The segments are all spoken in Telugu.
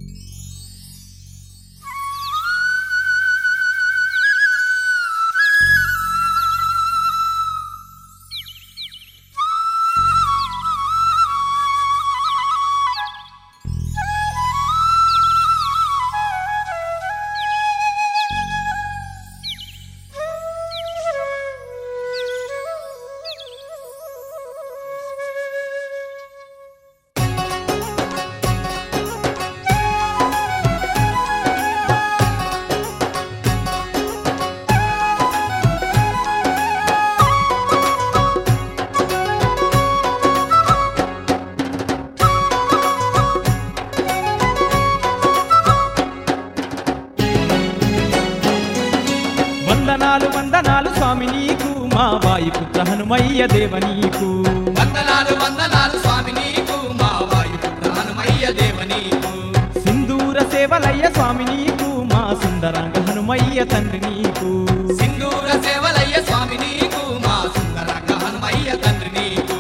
వందనాలు వందనాలు స్వామి నీకు మా వాయుపుత్ర హనుమయ్య దేవ నీకు వందనాలు వందనాలు స్వామి నీకు మా వాయుపుత్ర హనుమయ్య దేవ నీకు సింధూర సేవలయ్య స్వామి నీకు మా సుందరాంగ హనుమయ్య తండ్రి నీకు సింధూర సేవలయ్య స్వామి నీకు మా సుందరంగ హనుమయ్య తండ్రి నీకు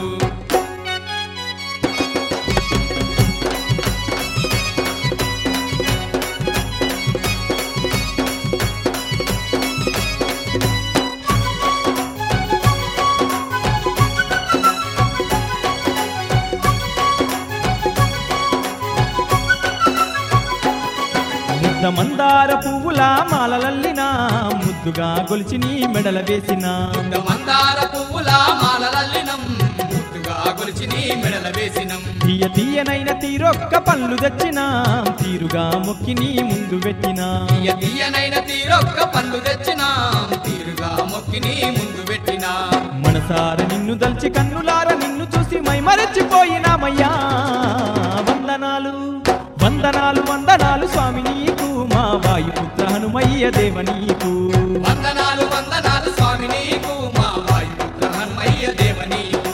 ముద్ద మందార పువ్వుల మాలలల్లిన ముద్దుగా గొలిచి నీ మెడల వేసిన ఇంత మందార పువ్వుల మాలలల్లినం ముద్దుగా గొలిచి నీ మెడల వేసినం తీయ తీయనైన తీరొక్క పళ్ళు తెచ్చిన తీరుగా మొక్కి నీ ముందు పెట్టిన తీయ తీయనైన తీరొక్క పళ్ళు తెచ్చినాం తీరుగా మొక్కి నీ ముందు పెట్టినా మనసార నిన్ను దల్చి కన్నులార నిన్ను చూసి మై మరచిపోయినామయ్యా వందనాలు వందనాలు వందనాలు స్వామి నీకు మా వాయుపుత్ర హనుమయ్య దేవ నీకు వందనాలు వందనాలు స్వామి నీకు మా వాయుపుత్ర హనుమయ్య దేవ నీకు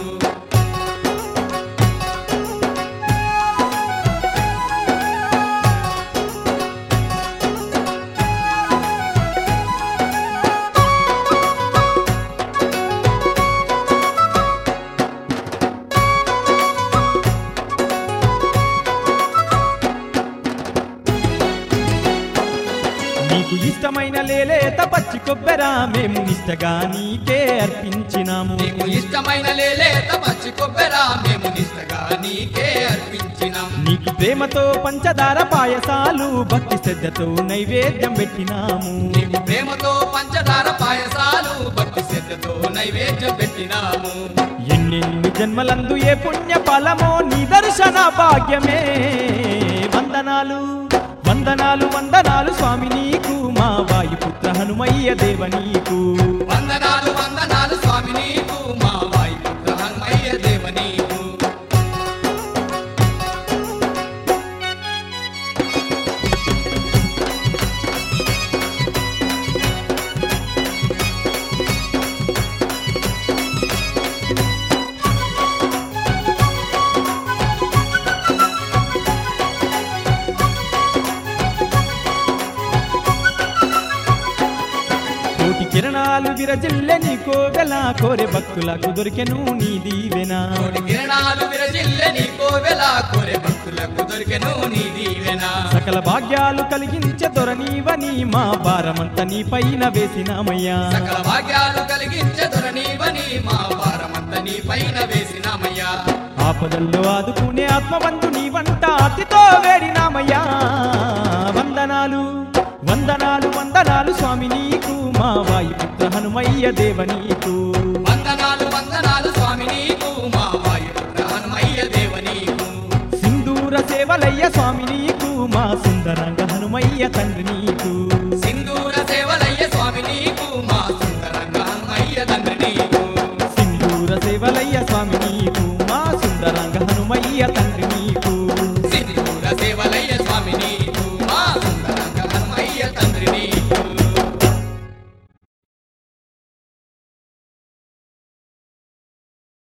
నీకు ఇష్టమైన లేలేత పచ్చి కొబ్బెర మేము నిష్టగా నీకే అర్పించినాము నీకు ఇష్టమైన లేలేత పచ్చి కొబ్బెర మేము నిష్టగా నీకే అర్పించినాం నీకు ప్రేమతో పంచదార పాయసాలు భక్తి శ్రద్ధతో నైవేద్యం పెట్టినాము నీకు ప్రేమతో పంచదార పాయసాలు భక్తి శ్రద్ధతో నైవేద్యం పెట్టినాము ఎన్నెన్ని జన్మలందు ఏ పుణ్య ఫలమో నీ దర్శన భాగ్యమే వందనాలు వందనాలు వందనాలు స్వామి నీకు మా వాయుపుత్ర హనుమయ్య దేవ నీకు వందనాలు వందనాలు స్వామి నీకు మా వాయుపుత్ర హనుమయ్య దేవ నీకు కోటి కిరణాలు విరజిల్లె నీ కోవెల కోరె భక్తులకు దొరికెను నీ దీవెనా కోటి కిరణాలు విరజిల్లె నీ కోవెల కోరే భక్తులకు దొరికెను నీ దీవెన సకల భాగ్యాలు కలిగించే దొరనీవని మా భారమంత నీ పైన వేసినామయ్యా సకల భాగ్యాలు కలిగించే దొరనీవని మా భారమంత నీ పైన వేసినామయ్యా ఆపదల్లో ఆదుకునే ఆత్మబంధు నీ వంట అతితో వేడినామయ్యా వందనాలు వందనాలు వందనాలు స్వామి నీకు మా వాయుపుత్ర హనుమయ్య దేవ నీకు వందనాలు వందనాలు స్వామి నీకు మా వాయుపుత్ర హనుమయ్య దేవ నీకు సింధూర సేవలయ్య స్వామి నీకు మా సుందరంగ హనుమయ్య తండ్రి నీకు